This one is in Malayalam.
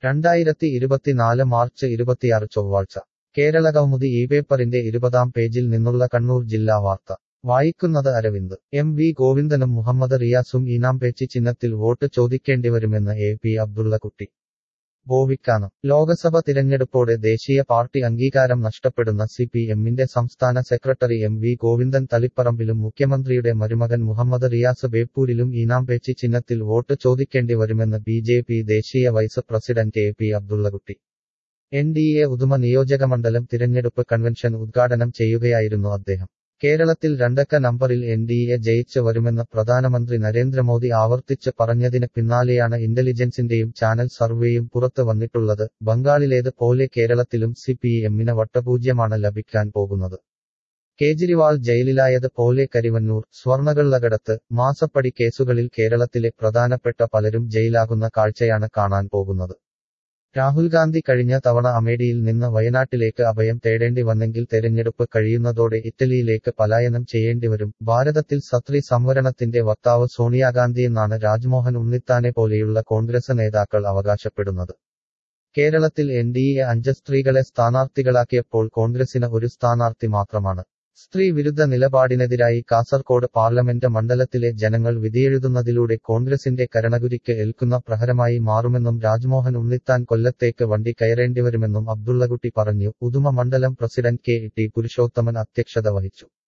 രണ്ടായിരത്തി ഇരുപത്തിനാല് മാർച്ച് ഇരുപത്തിയാറ് ചൊവ്വാഴ്ച കേരള കൗമുദി ഈ പേപ്പറിന്റെ ഇരുപതാം പേജിൽ നിന്നുള്ള കണ്ണൂർ ജില്ലാ വാർത്ത വായിക്കുന്നത് അരവിന്ദ് എം വി ഗോവിന്ദനും മുഹമ്മദ് റിയാസും ഈനാംപേച്ചി ചിഹ്നത്തിൽ വോട്ട് ചോദിക്കേണ്ടിവരുമെന്ന് എ പി അബ്ദുള്ളക്കുട്ടി ബോവിക്കാനം ലോക്സഭ തിരഞ്ഞെടുപ്പോടെ ദേശീയ പാർട്ടി അംഗീകാരം നഷ്ടപ്പെടുന്ന സി പി എമ്മിന്റെ സംസ്ഥാന സെക്രട്ടറി എം വി ഗോവിന്ദൻ തളിപ്പറമ്പിലും മുഖ്യമന്ത്രിയുടെ മരുമകൻ മുഹമ്മദ് റിയാസ് ബേപ്പൂരിലും ഈനാംപേച്ചി ചിഹ്നത്തിൽ വോട്ട് ചോദിക്കേണ്ടിവരുമെന്ന് ബി ജെ പി ദേശീയ vice president A P Abdullakutty N D A Uduma നിയോജകമണ്ഡലം തിരഞ്ഞെടുപ്പ് കൺവെൻഷൻ ഉദ്ഘാടനം ചെയ്യുകയായിരുന്നു അദ്ദേഹം കേരളത്തിൽ രണ്ടക്ക നമ്പറിൽ എൻ ഡി എ ജയിച്ച് വരുമെന്ന് പ്രധാനമന്ത്രി നരേന്ദ്രമോദി ആവർത്തിച്ച് പറഞ്ഞതിന് പിന്നാലെയാണ് ഇന്റലിജൻസിന്റെയും ചാനൽ സർവേയും പുറത്ത് വന്നിട്ടുള്ളത് ബംഗാളിലേത് പോലെ കേരളത്തിലും സി പി എമ്മിന് വട്ടപൂജ്യമാണ് ലഭിക്കാൻ പോകുന്നത് കേജ്രിവാൾ ജയിലിലായത് പോലെ കരിവന്നൂർ സ്വർണകള്ളകടത്ത് മാസപ്പടി കേസുകളിൽ കേരളത്തിലെ പ്രധാനപ്പെട്ട പലരും ജയിലാകുന്ന കാഴ്ചയാണ് കാണാൻ പോകുന്നത് രാഹുൽ ഗാന്ധി കഴിഞ്ഞ തവണ അമേഠിയിൽ നിന്ന് വയനാട്ടിലേക്ക് അഭയം തേടേണ്ടി വന്നെങ്കിൽ തെരഞ്ഞെടുപ്പ് കഴിയുന്നതോടെ ഇറ്റലിയിലേക്ക് പലായനം ചെയ്യേണ്ടിവരും ഭാരതത്തിൽ സത്രി സംവരണത്തിന്റെ വക്താവ് സോണിയാഗാന്ധിയെന്നാണ് രാജ്മോഹൻ ഉണ്ണിത്താനെ പോലെയുള്ള കോൺഗ്രസ് നേതാക്കൾ അവകാശപ്പെടുന്നത് കേരളത്തിൽ എൻ ഡി എ അഞ്ച് സ്ത്രീകളെ സ്ഥാനാർത്ഥികളാക്കിയപ്പോൾ കോൺഗ്രസിന് ഒരു സ്ഥാനാർത്ഥി മാത്രമാണ് സ്ത്രീ വിരുദ്ധ നിലപാടിനെതിരായി കാസർകോട് പാർലമെന്റ് മണ്ഡലത്തിലെ ജനങ്ങൾ വിധിയെഴുതുന്നതിലൂടെ കോൺഗ്രസിന്റെ കരണകുരിക്ക് ഏൽക്കുന്ന പ്രഹരമായി മാറുമെന്നും രാജ്മോഹൻ ഉണ്ണിത്താൻ കൊല്ലത്തേക്ക് വണ്ടി കയറേണ്ടിവരുമെന്നും അബ്ദുള്ളകുട്ടി പറഞ്ഞു ഉദുമ മണ്ഡലം പ്രസിഡന്റ് കെ ടി പുരുഷോത്തമൻ അധ്യക്ഷത വഹിച്ചു